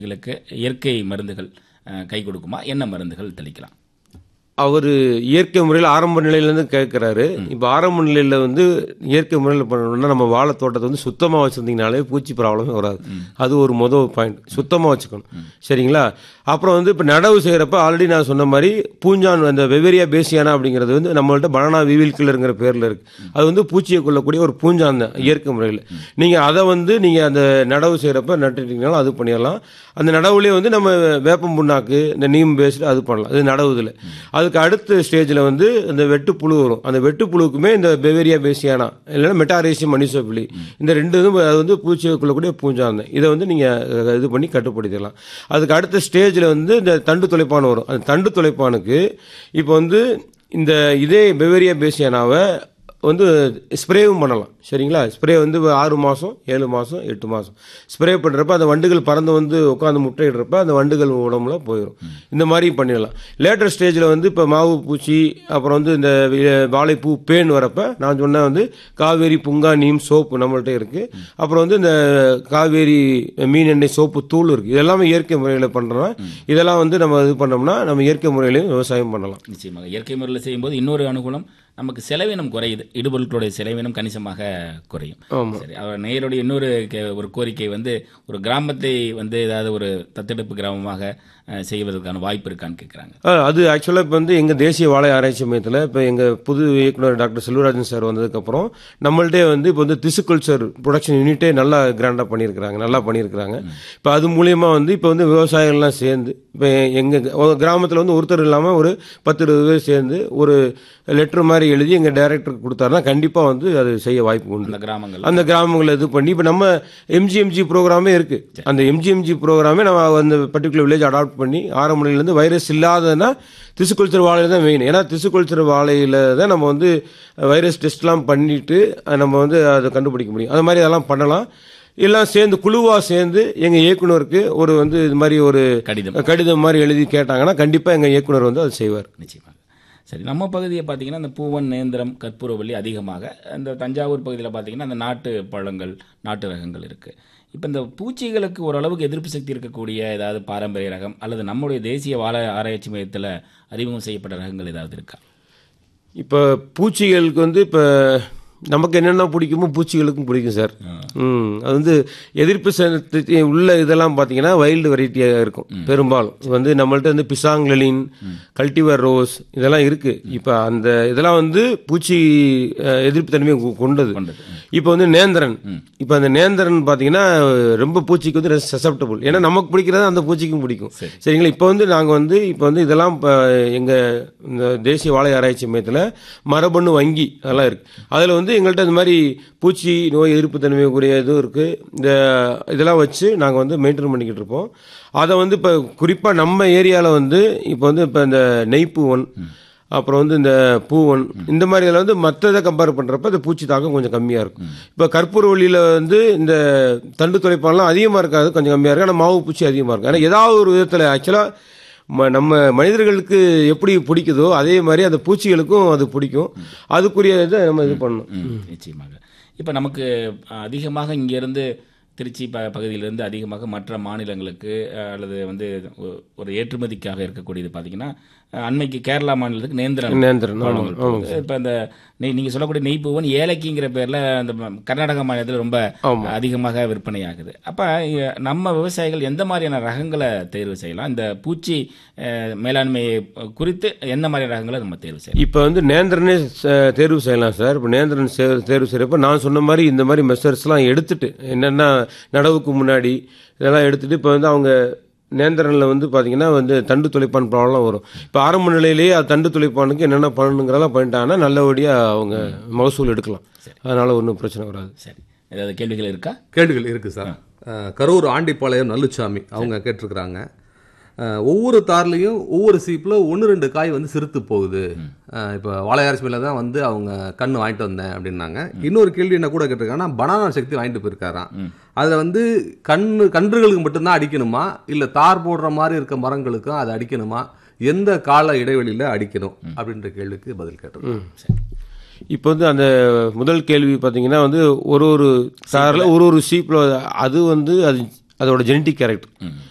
இதுகளுக்கு இயற்கை மருந்துகள் அஹ், கை கொடுக்குமா என்ன மருந்துகள் தெளிக்கலாம் அவர் இயற்கை முறையில் ஆரம்ப நிலையிலேருந்து கேட்குறாரு இப்போ ஆரம்ப நிலையில் வந்து இயற்கை முறையில் பண்ணணும்னா நம்ம வாழை தோட்டத்தை வந்து சுத்தமாக வச்சுருந்தீங்கனாலே பூச்சி ப்ராப்ளமே வராது அது ஒரு மொதல் பாயிண்ட் சுத்தமாக வச்சுக்கணும் சரிங்களா அப்புறம் வந்து இப்போ நடவு செய்கிறப்ப ஆல்ரெடி நான் சொன்ன மாதிரி பூஞ்சான் அந்த வெவேரியா பேசியானா அப்படிங்கிறது வந்து நம்மள்ட்ட பனானா விவில் கில்லருங்கிற பேரில் இருக்குது அது வந்து பூச்சியை கொள்ளக்கூடிய ஒரு பூஞ்சான் தான் இயற்கை முறையில் நீங்கள் அதை வந்து நீங்கள் அந்த நடவு செய்கிறப்ப நட்டுட்டீங்கனாலும் அது பண்ணிடலாம் அந்த நடவுலேயே வந்து நம்ம வேப்பம் புண்ணாக்கு இந்த நீம் பேஸ்டு அது பண்ணலாம் அது நடவுதில் அதுக்கு அடுத்த ஸ்டேஜில் வந்து இந்த வெட்டுப்புழு வரும் அந்த வெட்டுப்புழுக்குமே இந்த பெவேரியா பேசியானா இல்லைன்னா மெட்டாரேசியம் மனிசோபிலி இந்த ரெண்டு இதுவும் அது வந்து பூச்சியை கொள்ளக்கூடிய பூஞ்சான் இதை வந்து நீங்கள் இது பண்ணி கட்டுப்படுத்திடலாம் அதுக்கு அடுத்த ஸ்டேஜில் வந்து இந்த தண்டு துளைப்பான் வரும் அந்த தண்டு துளைப்பானுக்கு இப்போ வந்து இந்த இதே பெவேரியா பேசியானாவை வந்து ஸ்ப்ரேவும் பண்ணலாம் சரிங்களா ஸ்ப்ரே வந்து ஆறு மாதம் ஏழு மாதம் எட்டு மாதம் ஸ்ப்ரே பண்ணுறப்ப அந்த வண்டுகள் பறந்து வந்து உட்காந்து முட்டையிடுறப்ப அந்த வண்டுகள் உடம்புல போயிடும் இந்த மாதிரி பண்ணிடலாம் லேட்டர் ஸ்டேஜில் வந்து இப்போ மாவு பூச்சி அப்புறம் வந்து இந்த வி- வாழைப்பூ பேன் வரப்ப நான் சொன்ன வந்து காவேரி புங்கா நீம் சோப்பு நம்மள்ட்ட இருக்குது அப்புறம் வந்து இந்த காவேரி மீன் எண்ணெய் சோப்பு தூள் இருக்குது இதெல்லாமே இயற்கை முறையில் பண்ணுறோம் இதெல்லாம் வந்து நம்ம இது பண்ணோம்னா நம்ம இயற்கை முறையிலையும் விவசாயம் பண்ணலாம் நிச்சயமாக இயற்கை முறையில் செய்யும்போது இன்னொரு அனுகூலம் நமக்கு செலவினம் குறையுது இடுபொருட்களுடைய செலவினம் கணிசமாக குறையும் சரி அவர் நேயருடைய இன்னொரு கே- ஒரு கோரிக்கை வந்து ஒரு கிராமத்தை வந்து ஏதாவது ஒரு தத்தெடுப்பு கிராமமாக அஹ், செய்வதற்கான வாய்ப்பு இருக்கான்னு கேட்குறாங்க ஆ, அது ஆக்சுவலாக இப்போ வந்து எங்கள் தேசிய வாழை ஆராய்ச்சி மையத்தில் இப்போ எங்கள் புது இயக்குனர் டாக்டர் செல்வராஜன் சார் வந்ததுக்கப்புறம் நம்மள்ட்டே வந்து இப்போ வந்து திசுக்கல்ச்சர் ப்ரொடக்ஷன் யூனிட்டே நல்லா கிராண்டாக பண்ணியிருக்கிறாங்க நல்லா பண்ணியிருக்கிறாங்க இப்போ அது மூலியமா வந்து இப்போ வந்து விவசாயிகள்லாம் சேர்ந்து இப்போ எங்கள் கிராமத்தில் வந்து ஒருத்தர் இல்லாமல் ஒரு பத்து இருபது பேர் சேர்ந்து ஒரு லெட்டர் மாதிரி எழுதி எங்கள் டைரக்டருக்கு கொடுத்தாருன்னா கண்டிப்பாக வந்து அது செய்ய வாய்ப்பு உண்டு அந்த கிராமங்கள் அந்த கிராமங்களை இது பண்ணி இப்போ நம்ம எம்ஜிஎம்ஜி ப்ரோக்ராமே இருக்கு அந்த எம்ஜிஎம்ஜி ப்ரோக்ராமே நம்ம அந்த பர்டிகுலர் வில்லேஜ் அடாப்ட் பண்ணி ஆரம்ப நிலையிலேருந்து வைரஸ் இல்லாததுன்னா திசுக்கல்ச்சர் வாழையில தான் மெயின் ஏன்னா திசுக்கல்ச்சர் வாழையில தான் நம்ம வந்து வைரஸ் டெஸ்ட்லாம் பண்ணிட்டு அஹ், நம்ம வந்து அதை கண்டுபிடிக்க முடியும் அது மாதிரி அதெல்லாம் பண்ணலாம் எல்லாம் சேர்ந்து குழுவா சேர்ந்து எங்க இயக்குனருக்கு ஒரு வந்து இது மாதிரி ஒரு கடிதம் கடிதம் மாதிரி எழுதி கேட்டாங்கன்னா கண்டிப்பா எங்க இயக்குனர் வந்து அதை செய்வார் நிச்சயமாக சரி நம்ம பகுதியை பார்த்தீங்கன்னா இந்த பூவன் நேந்திரம் கற்பூரவள்ளி அதிகமாக அந்த தஞ்சாவூர் பகுதியில் பார்த்தீங்கன்னா அந்த நாட்டு பழங்கள் நாட்டு ரகங்கள் இருக்குது இப்போ இந்த பூச்சிகளுக்கு ஓரளவுக்கு எதிர்ப்பு சக்தி இருக்கக்கூடிய ஏதாவது பாரம்பரிய ரகம் அல்லது நம்முடைய தேசிய வாழை ஆராய்ச்சி மையத்தில் அறிமுகம் செய்யப்பட்ட ரகங்கள் ஏதாவது இருக்கா இப்போ பூச்சிகளுக்கு வந்து இப்போ நமக்கு என்னென்ன பிடிக்குமோ பூச்சிகளுக்கும் பிடிக்கும் சார் ம் அது வந்து எதிர்ப்பு சக்தி உள்ள இதெல்லாம் பார்த்தீங்கன்னா வைல்டு வெரைட்டியாக இருக்கும் பெரும்பாலும் இது வந்து நம்மள்ட்ட வந்து பிசாங்லலின் கல்டிவர் ரோஸ் இதெல்லாம் இருக்கு இப்போ அந்த இதெல்லாம் வந்து பூச்சி அஹ், எதிர்ப்பு தன்மையை கொ- கொண்டது கொண்டது. இப்போ வந்து நேந்திரன் இப்போ அந்த நேந்திரன் பார்த்தீங்கன்னா ரொம்ப பூச்சிக்கு வந்து சசப்டபுள் ஏன்னா நமக்கு பிடிக்கிறது அந்த பூச்சிக்கும் பிடிக்கும் சரிங்களா இப்போ வந்து நாங்கள் வந்து இப்போ வந்து இதெல்லாம் இப்போ எங்கள் இந்த தேசிய வாழை ஆராய்ச்சி மையத்தில் மரபணு வங்கி அதெல்லாம் இருக்கு அதில் வந்து எங்கள்கிட்ட இந்த மாதிரி பூச்சி நோய் எதிர்ப்பு தன்மைக்குரிய இதுவும் இருக்கு இந்த இதெல்லாம் வச்சு நாங்கள் வந்து மெயின்டைன் பண்ணிக்கிட்டு இருப்போம் அதை வந்து இப்போ குறிப்பாக நம்ம ஏரியாவில் வந்து இப்போ வந்து இப்போ இந்த நெய்ப்பூவன் அப்புறம் வந்து இந்த பூவன் இந்த மாதிரி இதில் வந்து மற்றதை கம்பேர் பண்ணுறப்ப இந்த பூச்சி தாக்கம் கொஞ்சம் கம்மியாக இருக்கும் இப்போ கற்பூரவள்ளியில் வந்து இந்த தண்டு துளைப்பான்லாம் அதிகமாக இருக்காது கொஞ்சம் கம்மியாக இருக்கும் ஆனால் மாவு பூச்சி அதிகமாக இருக்கும் ஏன்னா ஏதாவது ஒரு விதத்தில் ஆக்சுவலாக நம்ம மனிதர்களுக்கு எப்படி பிடிக்குதோ அதே மாதிரி அந்த பூச்சிகளுக்கும் அது பிடிக்கும் அதுக்குரிய இதை நம்ம இது பண்ணணும் ம், நிச்சயமாக இப்போ நமக்கு அஹ், அதிகமாக இங்கேருந்து திருச்சி ப பகுதியிலிருந்து அதிகமாக மற்ற மாநிலங்களுக்கு அஹ், அல்லது வந்து ஒ- ஒரு ஏற்றுமதிக்காக இருக்கக்கூடியது பார்த்தீங்கன்னா அஹ், அண்மைக்கு கேரளா மாநிலத்துக்கு நேந்திரன் நேந்திரன் ஆமாம் பழங்கள் போகுது. இப்ப இந்த நெய் நீங்க சொல்லக்கூடிய நெய்ப்பூவன் ஏலக்கிங்கிற பேர்ல அந்த ம- கர்நாடக மாநிலத்தில் ரொம்ப அதிகமாக விற்பனை ஆகுது அப்ப இ- நம்ம விவசாயிகள் எந்த மாதிரியான ரகங்களை தேர்வு செய்யலாம் இந்த பூச்சி அஹ், மேலாண்மை குறித்து எந்த மாதிரி ரகங்களை நம்ம தேர்வு செய்யலாம் இப்போ வந்து நேந்திரனே ச- தேர்வு செய்யலாம் சார் இப்போ நேந்திரன் சே- தேர்வு செய்கிறப்ப நான் சொன்ன மாதிரி இந்த மாதிரி மெஷர்ஸ்லாம் எடுத்துட்டு என்னென்ன நடவுக்கு முன்னாடி இதெல்லாம் எடுத்துட்டு இப்போ வந்து அவங்க நேந்திரனில் வந்து பார்த்தீங்கன்னா வந்து தண்டு துளைப்பான் ப்ராப்ளம்லாம் வரும் இப்போ ஆரம்ப நிலையிலேயே அது தண்டு துளைப்பானுக்கு என்னென்ன பண்ணணுங்கிறதெல்லாம் பண்ணிட்டாங்கன்னா நல்லபடியாக அவங்க மகசூல் எடுக்கலாம் அதனால ஒன்றும் பிரச்சனை வராது சரி ஏதாவது கேள்விகள் இருக்கா கேள்விகள் இருக்கு சார் அஹ், கரூர் ஆண்டிப்பாளையம் நல்லுச்சாமி அவங்க கேட்டிருக்கிறாங்க அஹ், ஒவ்வொரு தார்லையும் ஒவ்வொரு சீப்பில் ஒன்று ரெண்டு காய் வந்து சிறுத்து போகுது அஹ், இப்போ வாழையாரிசி மேலே தான் வந்து அவங்க கண்ணு வாங்கிட்டு வந்தேன் அப்படின்னாங்க இன்னொரு கேள்வி என்ன கூட கேட்டிருக்காங்கன்னா பனானா சக்தி வாங்கிட்டு போயிருக்காராம் அதில் வந்து கண்ணு கன்றுகளுக்கு மட்டும்தான் அடிக்கணுமா இல்லை தார் போடுற மாதிரி இருக்க மரங்களுக்கும் அதை அடிக்கணுமா எந்த கால இடைவெளியில் அடிக்கணும் அப்படின்ற கேள்விக்கு பதில் கேட்டிருக்கோம் இப்போ வந்து அந்த முதல் கேள்வி பார்த்தீங்கன்னா வந்து ஒரு ஒரு சாரில் ஒரு ஒரு சீப்பில் அது வந்து அது அதோட ஜெனட்டிக் கேரக்டர்